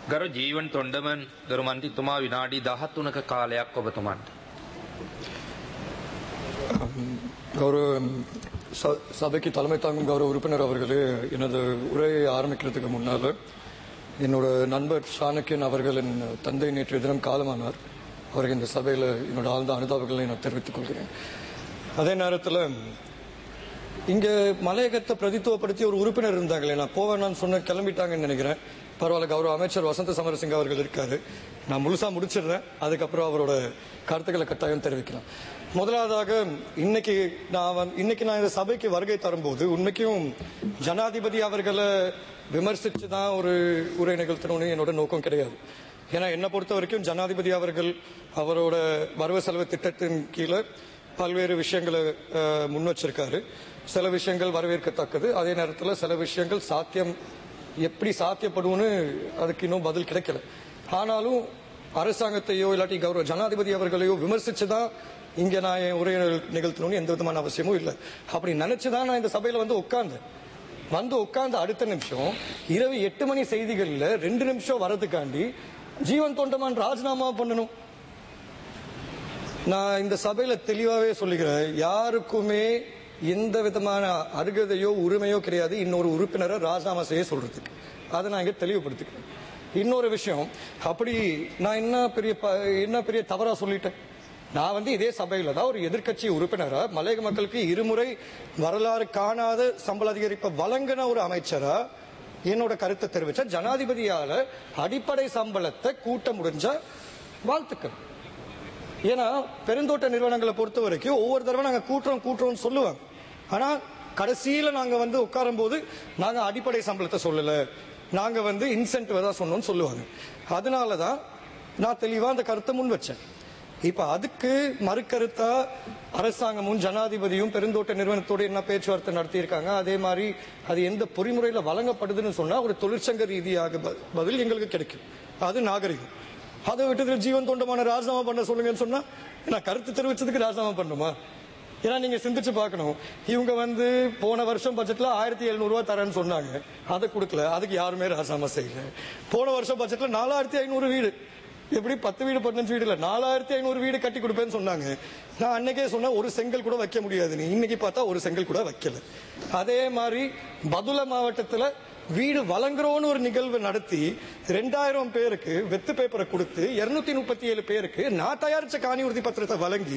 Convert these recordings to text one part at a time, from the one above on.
ගරු ජීවන් තොන්ඩමන් ගරු මන්තිතුමා විනාඩි 13ක කාලයක් ඔබතුමන්ට. கௌரவ ச- சபைக்கு தலைமை தாங்கும் கௌரவ உறுப்பினர் அவர்களே எனது உரையை ஆரம்பிக்கிறதுக்கு முன்னால் என்னோட நண்பர் சாணக்கியன் அவர்களின் தந்தை நேற்றைய தினம் காலமானார் அவருக்கு இந்த சபையில் என்னோட ஆழ்ந்த அனுதாபங்களை நான் தெரிவித்துக் கொள்கிறேன் அதே நேரத்தில் இங்க மலையகத்தை பிரதித்துவப்படுத்தி ஒரு உறுப்பினர் இருந்தாங்களே நான் போவேன்னு சொன்ன கிளம்பிட்டாங்கன்னு நினைக்கிறேன் பரவாயில்ல கௌரவ அமைச்சர் வசந்த சமரசிங்க அவர்கள் இருக்காரு நான் முழுசா முடிச்சிடுறேன் அதுக்கப்புறம் அவரோட கருத்துக்களை கட்டாயம் தெரிவிக்கலாம் முதலாவதாக இன்னைக்கு நான் வந்து- இன்னைக்கு நான் இந்த சபைக்கு வருகை தரும்போது உண்மைக்கும் ஜனாதிபதி அவர்களை விமர்சிச்சு தான் ஒரு உரை நிகழ்த்தணும்னு என்னோட நோக்கம் கிடையாது ஏன்னா என்னை பொறுத்த வரைக்கும் ஜனாதிபதி அவர்கள் அவரோட வரவு செலவு திட்டத்தின் கீழே பல்வேறு விஷயங்களை அஹ், முன் வச்சிருக்காரு சில விஷயங்கள் வரவேற்கத்தக்கது அதே நேரத்தில் சில விஷயங்கள் சாத்தியம் எப்படி சாத்தியப்படும்னு அதுக்கு இன்னும் பதில் கிடைக்கல ஆனாலும் அரசாங்கத்தையோ இல்லாட்டி கௌரவ ஜனாதிபதி அவர்களையோ விமர்சிச்சு தான் இங்க நான் என் உரையை நிகழ்த்தணும்னு எந்த விதமான அவசியமும் இல்லை அப்படி நினைச்சுதான் நான் இந்த சபையில வந்து உட்கார்ந்தேன் வந்து உட்கார்ந்த அடுத்த நிமிஷம் இரவு எட்டு மணி செய்திகள்ல ரெண்டு நிமிஷம் வரதுக்காண்டி ஜீவன் தொண்டமான் ராஜினாமா பண்ணணும் நான் இந்த சபையில தெளிவாவே சொல்லுகிறேன் யாருக்குமே எந்த விதமான அருகதையோ உரிமையோ கிடையாது இன்னொரு உறுப்பினரை ராஜினாமா செய்ய சொல்றதுக்கு அதை நான் இங்க தெளிவுபடுத்திக்கிறேன் இன்னொரு விஷயம் அப்படி நான் என்ன பெரிய ப- என்ன பெரிய தவறா சொல்லிட்டேன் நான் வந்து இதே சபையில தான் ஒரு எதிர்க்கட்சி உறுப்பினரா மலையக மக்களுக்கு இருமுறை வரலாறு காணாத சம்பள அதிகரிப்பை வழங்கின ஒரு அமைச்சரா என்னோட கருத்தை தெரிவிச்ச ஜனாதிபதியால அடிப்படை சம்பளத்தை கூட்ட முடிஞ்ச வாழ்த்துக்கள் ஏன்னா பெருந்தோட்ட நிறுவனங்களை பொறுத்த வரைக்கும் ஒவ்வொரு தடவை நாங்க கூட்டுறோம் கூட்டுறோம்னு சொல்லுவாங்க ஆனா கடைசியில நாங்க வந்து உட்காரும் போது நாங்க அடிப்படை சம்பளத்தை சொல்லல நாங்க வந்து இன்சென்டிவ் தான் சொன்னோம்னு சொல்லுவாங்க அதனாலதான் நான் தெளிவா அந்த கருத்தை முன் வச்சேன் இப்ப அதுக்கு மறுக்கருத்தா அரசாங்கமும் ஜனாதிபதியும் பெருந்தோட்ட நிறுவனத்தோட என்ன பேச்சுவார்த்தை நடத்தியிருக்காங்க அதே மாதிரி அது எந்த பொறிமுறையில வழங்கப்படுதுன்னு சொன்னா ஒரு தொழிற்சங்க ரீதியாக ப- பதில் எங்களுக்கு கிடைக்கும் அது நாகரிகம் அதை விட்டு ஜீவன் தொண்டமான ராஜினாமா பண்ண சொல்லுங்கன்னு சொன்னா நான் கருத்து தெரிவிச்சதுக்கு ராஜினாமா பண்ணுமா ஏன்னா நீங்க சிந்திச்சு பார்க்கணும் இவங்க வந்து போன வருஷம் பட்ஜெட்ல ஆயிரத்தி எழுநூறு ரூபாய் தரேன்னு சொன்னாங்க அதை கொடுக்கல அதுக்கு யாருமே ராஜினாமா செய்யல போன வருஷம் பட்ஜெட்ல நாலாயிரத்தி ஐநூறு வீடு எப்படி பத்து வீடு பதினஞ்சு வீடு இல்ல நாலாயிரத்தி ஐநூறு வீடு கட்டி கொடுப்பேன்னு சொன்னாங்க நான் அன்னைக்கே சொன்னேன் ஒரு செங்கல் கூட வைக்க முடியாது நீ இன்னைக்கு பார்த்தா ஒரு செங்கல் கூட வைக்கல அதே மாதிரி பதுள மாவட்டத்துல வீடு வழங்குறோன்னு ஒரு நிகழ்வு நடத்தி ரெண்டாயிரம் பேருக்கு வெத்து பேப்பரை கொடுத்து இருநூத்தி முப்பத்தி ஏழு பேருக்கு நான் தயாரிச்ச காணி உறுதி பத்திரத்தை வழங்கி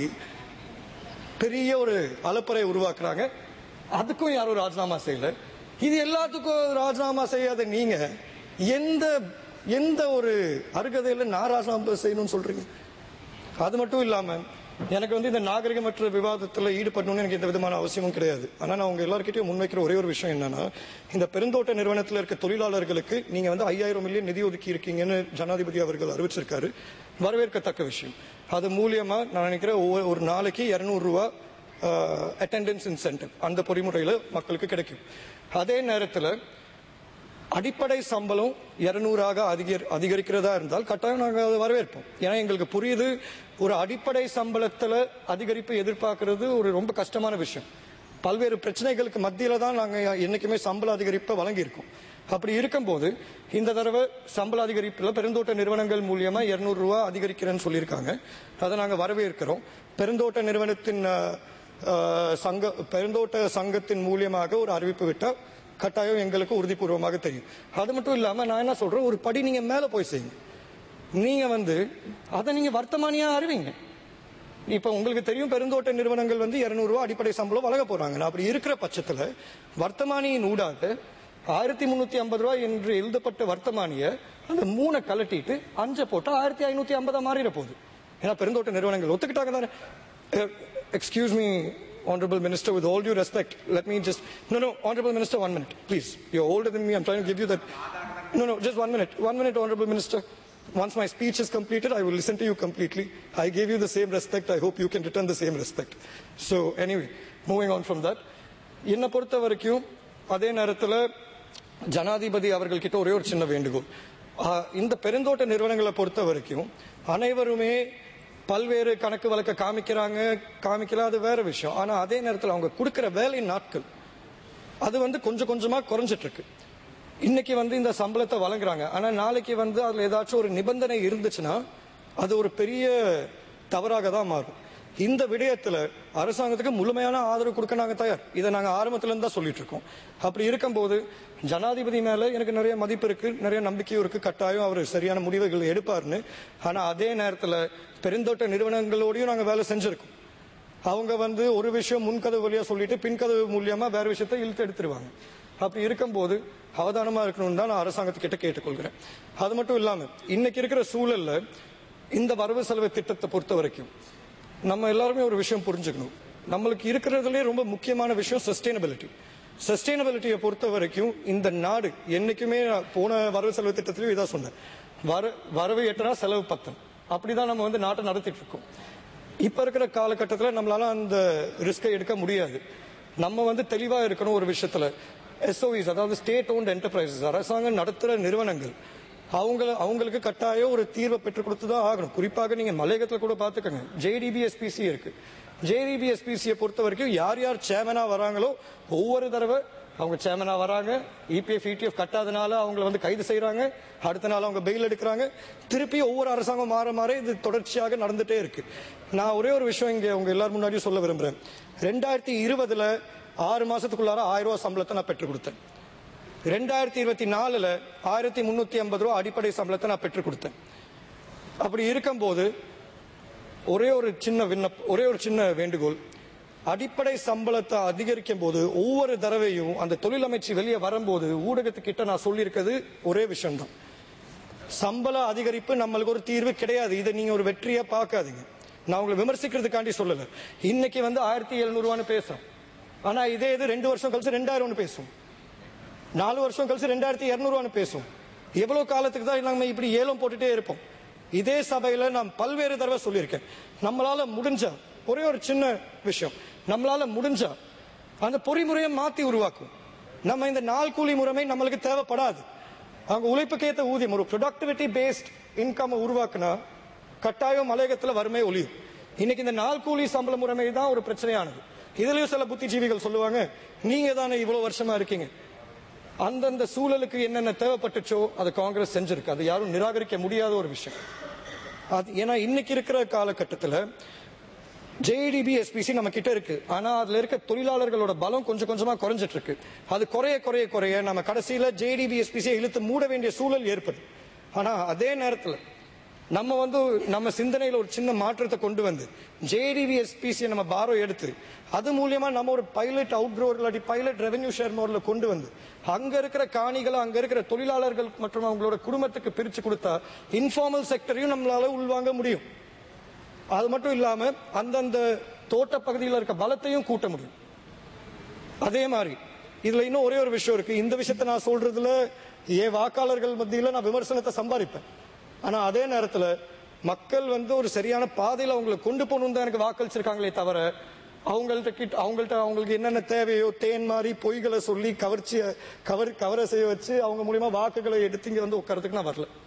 பெரிய ஒரு அலப்பறை உருவாக்குறாங்க அதுக்கும் யாரும் ராஜினாமா செய்யல இது எல்லாத்துக்கும் ராஜினாமா செய்யாத நீங்க எந்த எந்த ஒரு அருகதையில நான் ராஜினாமா செய்யணும்னு சொல்றீங்க அது மட்டும் இல்லாம எனக்கு வந்து இந்த நாகரிகமற்ற விவாதத்துல ஈடுபடணும்னு எனக்கு எந்த விதமான அவசியமும் கிடையாது ஆனா நான் உங்க எல்லார்கிட்டயும் முன்வைக்கிற ஒரே ஒரு விஷயம் என்னன்னா இந்த பெருந்தோட்ட நிறுவனத்துல இருக்க தொழிலாளர்களுக்கு நீங்க வந்து ஐயாயிரம் மில்லியன் நிதி ஒதுக்கி இருக்கீங்கன்னு ஜனாதிபதி அவர்கள் அறிவிச்சிருக்காரு வரவேற்கத்தக்க விஷயம் அது மூலியமா நான் நினைக்கிறேன் ஒவ்வொரு ஒரு நாளைக்கு இருநூறு ரூபாய் அட்டெண்டன்ஸ் இன்சென்டிவ் அந்த பொறிமுறையில மக்களுக்கு கிடைக்கும் அதே நேரத்துல அடிப்படை சம்பளம் இருநூறாக அதிகரி அதிகரிக்கிறதா இருந்தால் கட்டாயம் நாங்கள் அதை வரவேற்போம் ஏன்னா எங்களுக்கு புரியுது ஒரு அடிப்படை சம்பளத்துல அதிகரிப்பு எதிர்பார்க்கிறது ஒரு ரொம்ப கஷ்டமான விஷயம் பல்வேறு பிரச்சனைகளுக்கு மத்தியில தான் நாங்க என்னைக்குமே சம்பள அதிகரிப்பை வழங்கியிருக்கோம் அப்படி இருக்கும்போது இந்த தடவை சம்பள அதிகரிப்புல பெருந்தோட்ட நிறுவனங்கள் மூலியமா 200 ரூபாய் அதிகரிக்கிறேன்னு சொல்லியிருக்காங்க அதை நாங்க வரவேற்கிறோம் பெருந்தோட்ட நிறுவனத்தின் அஹ், அஹ், சங்க பெருந்தோட்ட சங்கத்தின் மூலியமாக ஒரு அறிவிப்பு விட்டா கட்டாயம் எங்களுக்கு உறுதிபூர்வமாக தெரியும் அது மட்டும் இல்லாம நான் என்ன சொல்றேன் ஒரு படி நீங்க மேல போய் செய்யுங்க நீங்க வந்து அதை நீங்க வர்த்தமானியா அறிவிங்க இப்ப உங்களுக்கு தெரியும் பெருந்தோட்ட நிறுவனங்கள் வந்து 200 ரூபாய் அடிப்படை சம்பளம் வழங்க போறாங்க நான் அப்படி இருக்கிற பட்சத்துல வர்த்தமானியின் ஊடாக ஆயிரத்தி முன்னூத்தி ஐம்பது ரூபாய் என்று எழுதப்பட்ட வர்த்தமானிய அந்த மூணை கலட்டிட்டு அஞ்சை போட்டா ஆயிரத்தி ஐநூத்தி ஐம்பதா மாறிட போகுது ஏன்னா பெருந்தோட்ட நிறுவனங்கள் ஒத்துக்கிட்டாங்க தானே excuse me Honorable Minister, with all due respect, let me just. No, no, Honorable Minister, one minute, please. You're older than me. I'm trying to give you that. No, no, just one minute. One minute, Honorable Minister. Once my speech is completed, I will listen to you completely. I gave you the same respect. I hope you can return the same respect. So, anyway, moving on from that. என்னை பொறுத்த வரைக்கும் அதே நேரத்தில் ஜனாதிபதி அவர்கள் கிட்ட ஒரே ஒரு சின்ன வேண்டுகோள் ஆஹ், இந்த பெருந்தோட்ட நிறுவனங்களை பொறுத்த வரைக்கும் அனைவருமே பல்வேறு கணக்கு வழக்க காமிக்கிறாங்க காமிக்கல அது வேற விஷயம் ஆனா அதே நேரத்தில் அவங்க கொடுக்கிற வேலை நாட்கள் அது வந்து கொஞ்சம் கொஞ்சமா குறைஞ்சிட்டு இருக்கு இன்னைக்கு வந்து இந்த சம்பளத்தை வழங்குறாங்க ஆனா நாளைக்கு வந்து அதுல ஏதாச்சும் ஒரு நிபந்தனை இருந்துச்சுன்னா அது ஒரு பெரிய தவறாக தான் மாறும் இந்த விடயத்துல அரசாங்கத்துக்கு முழுமையான ஆதரவு கொடுக்க நாங்க தயார் இதை நாங்க ஆரம்பத்துல இருந்து தான் சொல்லிட்டு இருக்கோம் அப்படி இருக்கும்போது ஜனாதிபதி மேல எனக்கு நிறைய மதிப்பு இருக்கு நிறைய நம்பிக்கையும் இருக்கு கட்டாயம் அவர் சரியான முடிவுகள் எடுப்பாருன்னு ஆனா அதே நேரத்துல பெருந்தோட்ட நிறுவனங்களோடயும் நாங்க வேலை செஞ்சிருக்கோம் அவங்க வந்து ஒரு விஷயம் முன்கதவு வழியா சொல்லிட்டு பின்கதவு மூலியமா வேற விஷயத்தை இழுத்து எடுத்துருவாங்க அப்படி இருக்கும்போது அவதானமா இருக்கணும்னு தான் நான் அரசாங்கத்துக்கிட்ட கேட்டுக்கொள்கிறேன் அது மட்டும் இல்லாம இன்னைக்கு இருக்கிற சூழல்ல இந்த வரவு செலவு திட்டத்தை பொறுத்த வரைக்கும் நம்ம எல்லாருமே ஒரு விஷயம் புரிஞ்சுக்கணும் நம்மளுக்கு இருக்கிறதுலே ரொம்ப முக்கியமான விஷயம் சஸ்டைனபிலிட்டி சஸ்டைனபிலிட்டியை பொறுத்த வரைக்கும் இந்த நாடு என்னைக்குமே நான் போன வரவு செலவு திட்டத்திலையும் இதான் சொன்னேன் வர வரவு எட்டனா செலவு பத்தன் அப்படிதான் நம்ம வந்து நாட்டை நடத்திட்டு இருக்கோம் இப்ப இருக்கிற காலகட்டத்தில் நம்மளால அந்த ரிஸ்கை எடுக்க முடியாது நம்ம வந்து தெளிவா இருக்கணும் ஒரு விஷயத்துல எஸ்ஓவிஸ் அதாவது ஸ்டேட் ஓன்ட் என்டர்பிரைசஸ் அரசாங்கம் நடத்துற நிறுவனங்கள் அவங்க அவங்களுக்கு கட்டாயம் ஒரு தீர்வை பெற்றுக் கொடுத்து தான் ஆகணும் குறிப்பாக நீங்க மலையகத்துல கூட பாத்துக்கோங்க ஜேடிபிஎஸ்பிசி இருக்கு ஜேடிபிஎஸ்பிசியை பொறுத்த வரைக்கும் யார் யார் சேர்மனா வராங்களோ ஒவ்வொரு தடவை அவங்க சேர்மனா வராங்க இபிஎஃப் இடிஎஃப் கட்டாதனால அவங்கள வந்து கைது செய்யறாங்க அடுத்த நாள் அவங்க பெயில் எடுக்கிறாங்க திருப்பி ஒவ்வொரு அரசாங்கம் மாற மாற இது தொடர்ச்சியாக நடந்துட்டே இருக்கு நான் ஒரே ஒரு விஷயம் இங்க உங்க எல்லாரும் முன்னாடியும் சொல்ல விரும்புறேன் ரெண்டாயிரத்தி இருபதுல ஆறு மாசத்துக்குள்ளார ஆயிரம் ரூபாய் சம்பளத்தை நான் பெற்றுக் கொடுத்தேன் ரெண்டாயிரத்தி இருபத்தி நாலுல ஆயிரத்தி முன்னூத்தி ஐம்பது ரூபாய் அடிப்படை சம்பளத்தை நான் பெற்றுக் கொடுத்தேன் அப்படி இருக்கும்போது ஒரே ஒரு சின்ன விண்ணப்ப ஒரே ஒரு சின்ன வேண்டுகோள் அடிப்படை சம்பளத்தை அதிகரிக்கும் போது ஒவ்வொரு தடவையும் அந்த தொழிலமைச்சு வெளியே வரும்போது ஊடகத்துக்கிட்ட நான் சொல்லியிருக்கிறது ஒரே விஷயம்தான் சம்பள அதிகரிப்பு நம்மளுக்கு ஒரு தீர்வு கிடையாது இதை நீங்க ஒரு வெற்றியா பார்க்காதீங்க நான் உங்களை விமர்சிக்கிறதுக்காண்டி சொல்லல இன்னைக்கு வந்து ஆயிரத்தி எழுநூறுவான்னு பேசும் ஆனா இதே இது ரெண்டு வருஷம் கழிச்சு ரெண்டாயிரம்னு பேசும் நாலு வருஷம் கழிச்சு ரெண்டாயிரத்தி இருநூறுவான்னு பேசும் எவ்வளவு காலத்துக்கு தான் நம்ம இப்படி ஏலம் போட்டுட்டே இருப்போம் இதே சபையில நான் பல்வேறு தடவை சொல்லியிருக்கேன் நம்மளால முடிஞ்சா ஒரே ஒரு சின்ன விஷயம் நம்மளால முடிஞ்சா அந்த பொறிமுறையை மாத்தி உருவாக்கும் நம்ம இந்த நாள் கூலி முறைமை நம்மளுக்கு தேவைப்படாது அவங்க உழைப்புக்கேற்ற ஊதியம் ஒரு ப்ரொடக்டிவிட்டி பேஸ்ட் இன்கம் உருவாக்குனா கட்டாயம் மலையகத்துல வறுமை ஒளியும் இன்னைக்கு இந்த நாள் கூலி சம்பள முறைமை தான் ஒரு பிரச்சனையானது இதுலயும் சில புத்திஜீவிகள் சொல்லுவாங்க நீங்க தானே இவ்வளவு வருஷமா இருக்கீங்க அந்தந்த சூழலுக்கு என்னென்ன தேவைப்பட்டுச்சோ அது காங்கிரஸ் செஞ்சிருக்கு அது யாரும் நிராகரிக்க முடியாத ஒரு விஷயம் அது ஏன்னா இன்னைக்கு இருக்கிற காலகட்டத்தில் ஜேடிபி எஸ்பிசி நம்ம கிட்ட இருக்கு ஆனா அதுல இருக்க தொழிலாளர்களோட பலம் கொஞ்சம் கொஞ்சமா குறைஞ்சிட்டு இருக்கு அது குறைய குறைய குறைய நம்ம கடைசியில ஜேடிபி எஸ்பிசியை இழுத்து மூட வேண்டிய சூழல் ஏற்படும் ஆனா அதே நேரத்துல நம்ம வந்து நம்ம சிந்தனையில ஒரு சின்ன மாற்றத்தை கொண்டு வந்து ஜேடிவி எஸ்பிசியை நம்ம பாரோ எடுத்து அது மூலியமா நம்ம ஒரு பைலட் அவுட் க்ரோர் இல்லாட்டி பைலட் ரெவென்யூ ஷேர் மோட்ல கொண்டு வந்து அங்க இருக்கிற காணிகளை அங்க இருக்கிற தொழிலாளர்கள் மற்றும் அவங்களோட குடும்பத்துக்கு பிரிச்சு கொடுத்தா இன்ஃபார்மல் செக்டரையும் நம்மளால உள்வாங்க முடியும் அது மட்டும் இல்லாம அந்தந்த தோட்ட பகுதியில் இருக்க பலத்தையும் கூட்ட முடியும் அதே மாதிரி இதுல இன்னும் ஒரே ஒரு விஷயம் இருக்கு இந்த விஷயத்த நான் சொல்றதுல என் வாக்காளர்கள் மத்தியில நான் விமர்சனத்தை சம்பாதிப்பேன் ஆனா அதே நேரத்துல மக்கள் வந்து ஒரு சரியான பாதையில அவங்களை கொண்டு போகணும் தான் எனக்கு வாக்களிச்சிருக்காங்களே தவிர அவங்கள்ட்ட கிட்ட அவங்கள்ட்ட அவங்களுக்கு என்னென்ன தேவையோ தேன் மாதிரி பொய்களை சொல்லி கவர்ச்சிய கவர் கவர செய்ய வச்சு அவங்க மூலியமா வாக்குகளை எடுத்து இங்க வந்து உட்காரத்துக்கு நான் வரல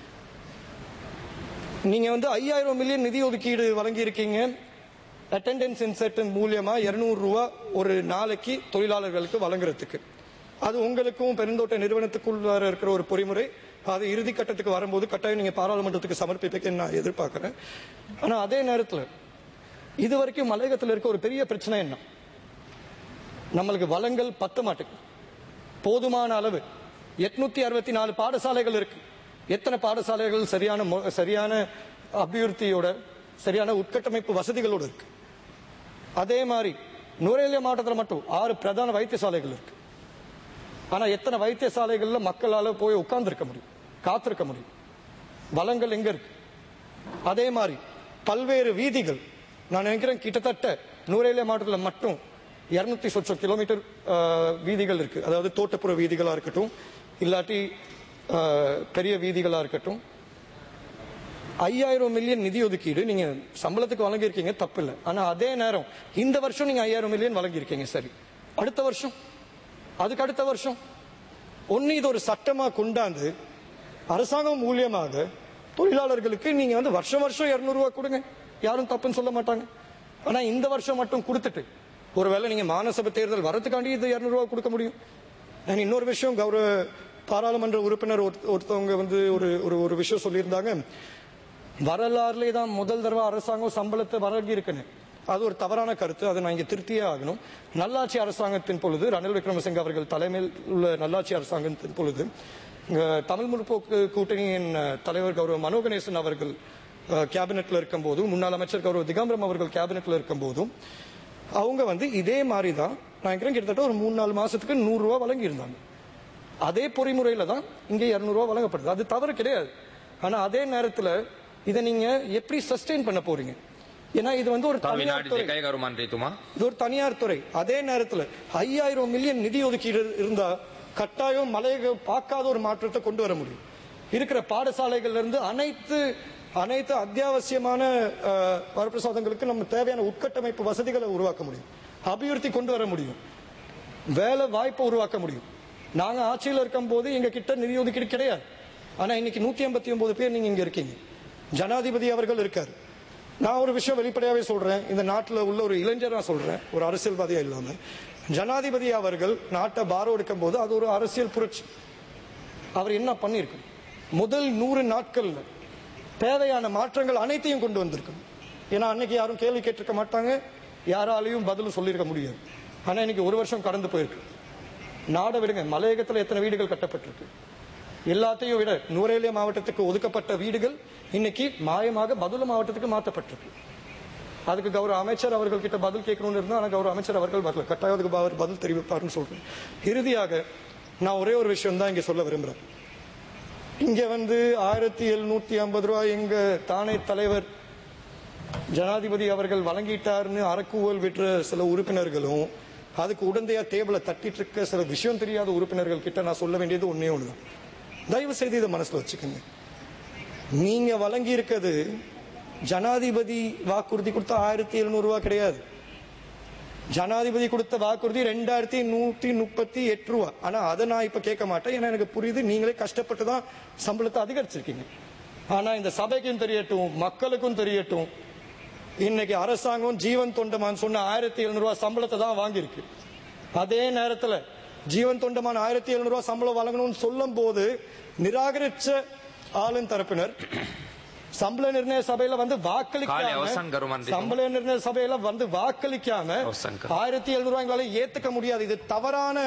நீங்க வந்து ஐயாயிரம் மில்லியன் நிதி ஒதுக்கீடு வழங்கி இருக்கீங்க அட்டெண்டன்ஸ் இன்சென்டிவ் மூலியமா இருநூறு ரூபா ஒரு நாளைக்கு தொழிலாளர்களுக்கு வழங்குறதுக்கு அது உங்களுக்கும் பெருந்தோட்ட நிறுவனத்துக்குள் இருக்கிற ஒரு பொறிமுறை அது இறுதி கட்டத்துக்கு வரும்போது கட்டாயம் நீங்க பாராளுமன்றத்துக்கு சமர்ப்பிப்பீங்கன்னு நான் எதிர்பார்க்கிறேன் ஆனா அதே நேரத்துல இது வரைக்கும் மலையகத்தில் இருக்க ஒரு பெரிய பிரச்சனை என்ன நம்மளுக்கு வளங்கள் பத்த மாட்டேங்குது போதுமான அளவு எட்நூத்தி அறுபத்தி நாலு பாடசாலைகள் இருக்கு எத்தனை பாடசாலைகள் சரியான மொ- சரியான அபிவிருத்தியோட சரியான உட்கட்டமைப்பு வசதிகளோடு இருக்கு அதே மாதிரி நுரையீரல் மாவட்டத்தில் மட்டும் ஆறு பிரதான வைத்தியசாலைகள் இருக்கு ஆனா எத்தனை வைத்தியசாலைகள்ல மக்களால போய் உட்கார்ந்திருக்க முடியும் காத்திருக்க முடியும் வளங்கள் எங்க இருக்கு அதே மாதிரி பல்வேறு வீதிகள் நான் நினைக்கிறேன் கிட்டத்தட்ட நூரேலியா மாவட்டத்தில் மட்டும் இருநூத்தி சொச்சம் கிலோமீட்டர் ஆஹ், வீதிகள் இருக்கு அதாவது தோட்டப்புற வீதிகளா இருக்கட்டும் இல்லாட்டி ஆஹ், பெரிய வீதிகளா இருக்கட்டும் ஐயாயிரம் மில்லியன் நிதி ஒதுக்கீடு நீங்க சம்பளத்துக்கு வழங்கியிருக்கீங்க தப்பு இல்லை ஆனா அதே நேரம் இந்த வருஷம் நீங்க ஐயாயிரம் மில்லியன் வழங்கியிருக்கீங்க சரி அடுத்த வருஷம் அதுக்கு அடுத்த வருஷம் ஒன்னு இது ஒரு சட்டமா கொண்டாந்து அரசாங்கம் மூலியமாக தொழிலாளர்களுக்கு நீங்க வந்து வருஷம் வருஷம் இருநூறு ரூபாய் கொடுங்க யாரும் தப்புன்னு சொல்ல மாட்டாங்க ஆனா இந்த வருஷம் மட்டும் கொடுத்துட்டு ஒருவேளை நீங்க மாநசபை தேர்தல் வரதுக்காண்டி இது இருநூறு ரூபாய் கொடுக்க முடியும் நான் இன்னொரு விஷயம் கௌரவ பாராளுமன்ற உறுப்பினர் ஒருத்த- ஒருத்தவங்க வந்து ஒரு ஒரு ஒரு விஷயம் சொல்லியிருந்தாங்க வரலாறுலே தான் முதல் தடவை அரசாங்கம் சம்பளத்தை வழங்கி இருக்குன்னு அது ஒரு தவறான கருத்து அதை நான் இங்க திருத்தியே ஆகணும் நல்லாட்சி அரசாங்கத்தின் பொழுது ரணில் விக்ரமசிங்க அவர்கள் தலைமையில் உள்ள நல்லாட்சி அரசாங்கத்தின் பொழுது இங்க தமிழ் முற்போக்கு கூட்டணியின் அஹ், தலைவர் கௌரவ மனோ கணேசன் அவர்கள் அஹ், கேபினெட்ல இருக்கும்போது முன்னாள் அமைச்சர் கௌரவ திகாம்பரம் அவர்கள் கேபினெட்ல இருக்கும்போதும் அவங்க வந்து இதே மாதிரி தான் நான் நினைக்கிறேன் கிட்டத்தட்ட ஒரு மூணு நாலு மாசத்துக்கு நூறு ரூபாய் வழங்கி இருந்தாங்க அதே பொறிமுறையில தான் இங்க 200 ரூபாய் வழங்கப்படுது அது தவறு கிடையாது ஆனா அதே நேரத்துல இதை நீங்க எப்படி சஸ்டெயின் பண்ண போறீங்க ஏன்னா இது வந்து ஒரு තව தனியார் විනාඩි துறை දෙකයි ගරු මන්ත්‍රීතුමා. இது ஒரு தனியார் துறை அதே நேரத்துல ஐயாயிரம் மில்லியன் நிதி ஒதுக்கீடு இருந்தா கட்டாயம் மலையை பார்க்காத ஒரு மாற்றத்தை கொண்டு வர முடியும் இருக்கிற பாடசாலைகள்ல இருந்து அனைத்து அனைத்து அத்தியாவசியமான அஹ், வரப்பிரசாதங்களுக்கு நம்ம தேவையான உட்கட்டமைப்பு வசதிகளை உருவாக்க முடியும் அபிவிருத்தி கொண்டு வர முடியும் வேலை வாய்ப்பை உருவாக்க முடியும் நாங்க ஆட்சியில் இருக்கும் போது எங்க கிட்ட நிதி ஒதுக்கீடு கிடையாது ஆனா இன்னைக்கு நூத்தி ஐம்பத்தி ஒன்பது பேர் நீங்க இங்க இருக்கீங்க ஜனாதிபதி அவர்கள் இருக்காரு நான் ஒரு விஷயம் வெளிப்படையாவே சொல்றேன் இந்த நாட்டுல உள்ள ஒரு இளைஞரா சொல்றேன் ஒரு அரசியல்வாதியா இல்லாம ஜனாதிபதி அவர்கள் நாட்டை பாரோ எடுக்கும் போது அது ஒரு அரசியல் புரட்சி அவர் என்ன பண்ணியிருக்கும் முதல் நூறு நாட்கள்ல தேவையான மாற்றங்கள் அனைத்தையும் கொண்டு வந்திருக்கும் ஏன்னா அன்னைக்கு யாரும் கேள்வி கேட்டிருக்க மாட்டாங்க யாராலையும் பதிலும் சொல்லியிருக்க முடியாது ஆனா இன்னைக்கு ஒரு வருஷம் கடந்து போயிருக்கு நாடை விடுங்க மலையகத்துல எத்தனை வீடுகள் கட்டப்பட்டிருக்கு எல்லாத்தையும் விட நூரேலியா மாவட்டத்துக்கு ஒதுக்கப்பட்ட வீடுகள் இன்னைக்கு மாயமாக பதுல மாவட்டத்துக்கு மாற்றப்பட்டிருக்கு அதுக்கு கௌரவ அமைச்சர் அவர்கள் கிட்ட பதில் கேட்கணும்னு இருந்தா ஆனா கௌரவ அமைச்சர் அவர்கள் வரல கட்டாயம் அதுக்கு அவர் பதில் தெரிவிப்பாருன்னு சொல்றேன் இறுதியாக நான் ஒரே ஒரு விஷயம் தான் இங்க சொல்ல விரும்புறேன் இங்க வந்து ஆயிரத்தி எழுநூத்தி ஐம்பது ரூபாய் எங்க தானே தலைவர் ஜனாதிபதி அவர்கள் வழங்கிட்டாருன்னு அறக்கூவல் விட்டுற சில உறுப்பினர்களும் அதுக்கு உடந்தையா டேபிளை தட்டிட்டு இருக்க சில விஷயம் தெரியாத உறுப்பினர்கள் கிட்ட நான் சொல்ல வேண்டியது ஒன்னே ஒண்ணுதான் தயவு செய்து இதை மனசுல வச்சுக்கோங்க நீங்க வழங்கி இருக்கிறது ஜனாதிபதி வாக்குறுதி கொடுத்த ஆயிரத்தி எழுநூறு ரூபாய் கிடையாது ஜனாதிபதி கொடுத்த வாக்குறுதி ரெண்டாயிரத்தி நூத்தி முப்பத்தி எட்டு ரூபா ஆனா அதை நான் இப்ப கேட்க மாட்டேன் ஏன்னா எனக்கு புரியுது நீங்களே கஷ்டப்பட்டு தான் சம்பளத்தை அதிகரிச்சிருக்கீங்க ஆனா இந்த சபைக்கும் தெரியட்டும் மக்களுக்கும் தெரியட்டும் இன்னைக்கு அரசாங்கம் ஜீவன் தொண்டமான் சொன்ன ஆயிரத்தி எழுநூறு ரூபாய் சம்பளத்தை தான் வாங்கியிருக்கு அதே நேரத்துல ஜீவன் தொண்டமான் ஆயிரத்தி எழுநூறு ரூபாய் சம்பளம் வழங்கணும்னு சொல்லும் போது நிராகரிச்ச ஆளும் தரப்பினர் சம்பள நிர்ணய சபையில வந்து காலை அவசான் கரு வாக்களிக்காம மந்திரி. சம்பள நிர்ணய சபையில வந்து வாக்களிக்காம அவசான் கரு. ஆயிரத்தி எழுநூறு ரூபாய் எங்களால ஏத்துக்க முடியாது இது தவறான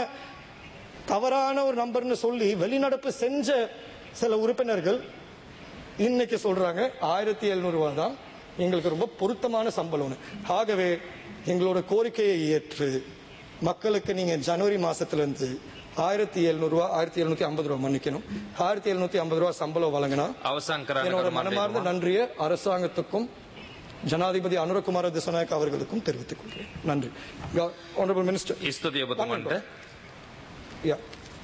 தவறான ஒரு நம்பர்னு சொல்லி வெளிநடப்பு செஞ்ச சில உறுப்பினர்கள் இன்னைக்கு சொல்றாங்க ஆயிரத்தி எழுநூறு ரூபாய் தான் எங்களுக்கு ரொம்ப பொருத்தமான சம்பளம்னு ஆகவே எங்களோட கோரிக்கையை ஏற்று மக்களுக்கு நீங்க ஜனவரி மாசத்துல இருந்து ஆயிரத்தி எழுநூறு ரூபாய் ஆயிரத்தி எழுநூத்தி ஐம்பது ரூபாய் மன்னிக்கணும் ஆயிரத்தி எழுநூத்தி ஐம்பது ரூபாய் சம்பளம் வழங்கினா අවසන් කරන්න என்னோட ගරු மனமார்ந்த මන්ත්‍රීතුමා. நன்றியை அரசாங்கத்துக்கும் ஜனாதிபதி அனுரகுமார திசநாயக் அவர்களுக்கும் தெரிவித்துக் கொள்கிறேன் நன்றி ஆனரபிள் மினிஸ்டர் ස්තුතියි ඔබතුමන්ට. யா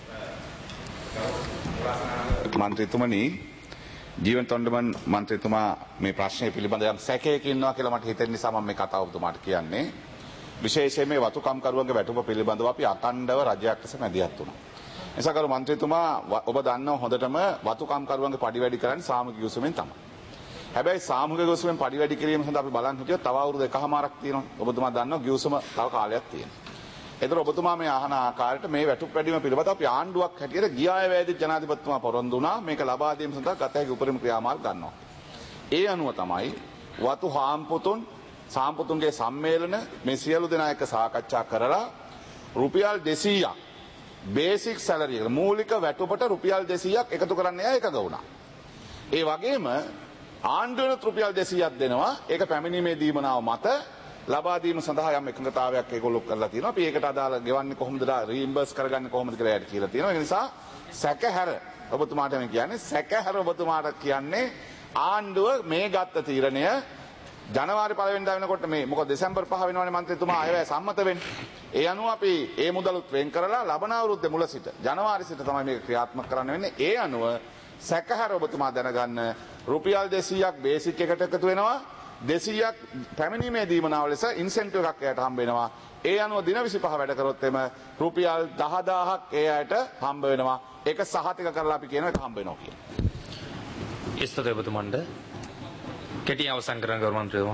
මන්ත්‍රතුමනි ජීවන් තොන්ඩමන් මන්ත්‍රතුමා මේ ප්‍රශ්නය පිළිබඳ යම් සැකයක ඉන්නවා කියලා මට හිතෙන නිසා මම මේ කතාව ඔබතුමාට කියන්නේ විශේෂයෙන් මේ වතුකම්කරුවන්ගේ වැටුප පිළිබඳව අපි අකණ්ඩව රජයක් ලෙස මැදිහත් වුණා. එනිසා කරු මන්ත්‍රතුමා ව- ඔබ දන්නවා හොඳටම වතුකම්කරුවන්ගේ පඩි වැඩි කරන්නේ සාමූහික ගිවිසුමෙන් තමයි. හැබැයි සාමූහික ගිවිසුමෙන් පඩි වැඩි කිරීම සඳහා අපි බලන් හිටියොත් තව අවුරුදු එකහමාරක් තියෙනවා. ඔබතුමා දන්නවා ගිවිසුම තව කාලයක් තියෙනවා. එතකොට ඔබතුමා මේ අහන ආකාරයට මේ වැටුප් වැඩිම පිළිබඳව අපි ආණ්ඩුවක් හැටියට ගිය අය වේදි ජනාධිපතිතුමා පොරොන්දු වුණා මේක ලබා දීම සඳහා ගත හැකි උපරිම ක්‍රියාමාර්ග ගන්නවා. ඒ අනුව තමයි වතු හාම්පුතුන් සාම්පුතුන්ගේ සම්මේලන මේ සියලු දෙනා එක්ක සාකච්ඡා කරලා රුපියල් 200ක් බේසික් සැලරි එක මූලික වැටුපට රුපියල් 200ක් එකතු කරන්න එයා එකග වුණා. ඒ වගේම ආණ්ඩුවෙන් රුපියල් 200ක් දෙනවා ඒක පැමිණීමේ දීමනාව මත ලබා දීම සඳහා යම් එකඟතාවයක් ඒගොල්ලෝ කරලා තියෙනවා. අපි ඒකට අදාළ ගෙවන්නේ කොහොමද රීම්බර්ස් කරගන්නේ කොහොමද කියලා යට කියලා තියෙනවා. ඒ නිසා සැකහැර ඔබතුමාට මේ කියන්නේ සැකහැර ඔබතුමාට කියන්නේ ආණ්ඩුව මේ ගත්ත තීරණය ජනවාරි පළවෙනිදා වෙනකොට මේ මොකද දෙසැම්බර් 5 වෙනවනේ මන්ත්‍රීතුමා අයවැය සම්මත වෙන්නේ. ඒ අනුව අපි ඒ මුදලුත් වෙන් කරලා ලබන අවුරුද්දේ මුල සිට ජනවාරි සිට තමයි මේක ක්‍රියාත්මක කරන්න වෙන්නේ. ඒ අනුව සැකහැර ඔබතුමා දැනගන්න රුපියල් 200ක් බේසික් එකට එකතු වෙනවා. 200ක් පැමිණීමේ දීමනාව ලෙස ඉන්සෙන්ටිව් එකක් එයාට හම්බ වෙනවා. ඒ අනුව දින 25 වැඩ කරොත් එම රුපියල් 10000ක් ඒ අයට හම්බ වෙනවා. ඒක සහතික කරලා අපි කියනවා ඒක හම්බ වෙනවා කියලා. ස්තුතියි ඔබතුමන්ට. කෙටියෙන් අවසන් කරන්න ගරු මන්ත්‍රීතුමා.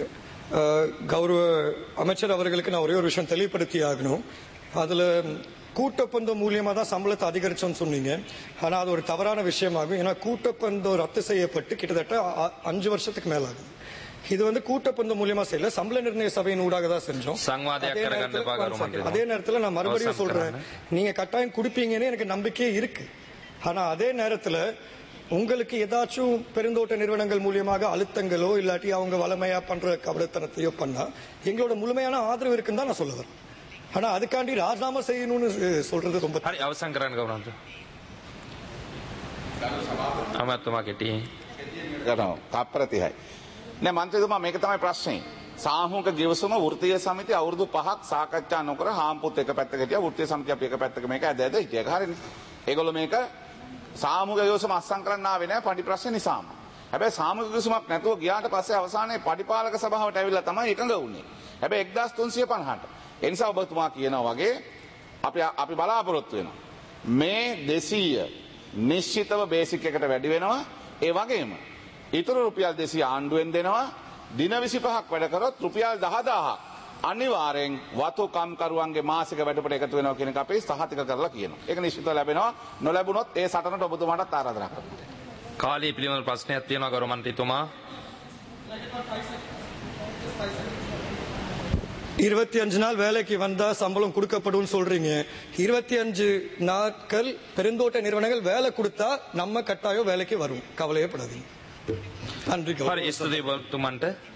அஹ், கௌரவ அமைச்சர் அவர்களுக்கு நான் ஒரே ஒரு விஷயம் தெளிவுபடுத்தி ஆகணும் அதுல கூட்டப்பந்தம் மூலியமா தான் சம்பளத்தை அதிகரிச்சோம்னு சொன்னீங்க ஆனா அது ஒரு தவறான விஷயமாகும் ஏன்னா கூட்டப்பந்தம் ரத்து செய்யப்பட்டு கிட்டத்தட்ட அ- அஞ்சு வருஷத்துக்கு மேல ஆகுது இது வந்து கூட்டப்பந்தம் மூலியமா செய்யல சம்பள நிர்ணய சபையின் ஊடாக தான் செஞ்சோம் சங்வாதයක් அதே කරගන්න நேரத்துல- එපා, one கருமாந்திரி. second. அதே நேரத்துல நான் மறுபடியும் அவசரம் சொல்றேன் நீங்க கட்டாயம் குடிப்பீங்கன்னு எனக்கு நம்பிக்கையே இருக்கு ஆனா அதே நேரத்துல உங்களுக்கு ஏதாச்சும் பெருந்தோட்ட நிறுவனங்கள் மூலியமாக அழுத்தங்களோ இல்லாட்டி அவங்க வளமையா பண்ற கபடத்தனத்தையோ பண்ணா எங்களோட முழுமையான ஆதரவு இருக்குன்னு தான் நான் சொல்ல வரேன் ஆனா அதுக்காண்டி ராஜினாமா செய்யணும்னு அஹ், சொல்றது ரொம்ப හරි අවසන් කරන්න ගෞරවන්ත. අමත්තුමා කෙටි. කරනවා තප්පර 30යි. නෑ මන්ත්‍රීතුමා මේක තමයි ප්‍රශ්නේ. සාමූහික ගිවිසුම වෘත්තීය සමිතිය අවුරුදු 5ක් සාකච්ඡා නොකර හාම්පුත් එක පැත්තක හිටියා වෘත්තීය සමිතිය අපි එක පැත්තක මේක ඇද ඇද හිටියා. ඒක හරිනේ. ඒගොල්ලෝ මේක සාමූහික ගිවිසුම අස්සම් කරන්න ආවේ නෑ පඩි ප්‍රශ්නේ නිසාම. හැබැයි සාමූහික ගිවිසුමක් නැතුව ගියාට පස්සේ අවසානයේ පඩිපාලක සභාවට ඇවිල්ලා තමයි එකඟ වුනේ. හැබැයි 1350ට. ඒ නිසා ඔබතුමා කියනවා වගේ අපි අපි බලාපොරොත්තු වෙනවා. මේ 200 නිශ්චිතව බේසික් එකට වැඩි වෙනවා. ඒ වගේම ඉතුරු රුපියල් 200 ආණ්ඩුවෙන් දෙනවා. දින 25ක් වැඩ කරොත් රුපියල් 10000ක් අනිවාර්යෙන් වතු කම්කරුවන්ගේ මාසික වැඩපට එකතු වෙනවා කියන එක අපි සහතික කරලා කියනවා. ඒක නිශ්චිතව ලැබෙනවා. නොලැබුණොත් ඒ සටනට ඔබතුමාටත් ආරාධනා කරනවා. කාලය පිළිබඳ ප්‍රශ්නයක් තියෙනවා ගෞරව මන්ත්‍රීතුමා. இருபத்தி அஞ்சு நாள் வேலைக்கு வந்தா சம்பளம் கொடுக்கப்படும் சொல்றீங்க இருபத்தி அஞ்சு நாட்கள் பெருந்தோட்ட நிறுவனங்கள் வேலை கொடுத்தா நம்ம கட்டாயம் வேலைக்கு வரும் கவலையப்படாதீங்க நன்றி හරි கௌரவ ස්තුතියි ඔබතුමන්ට.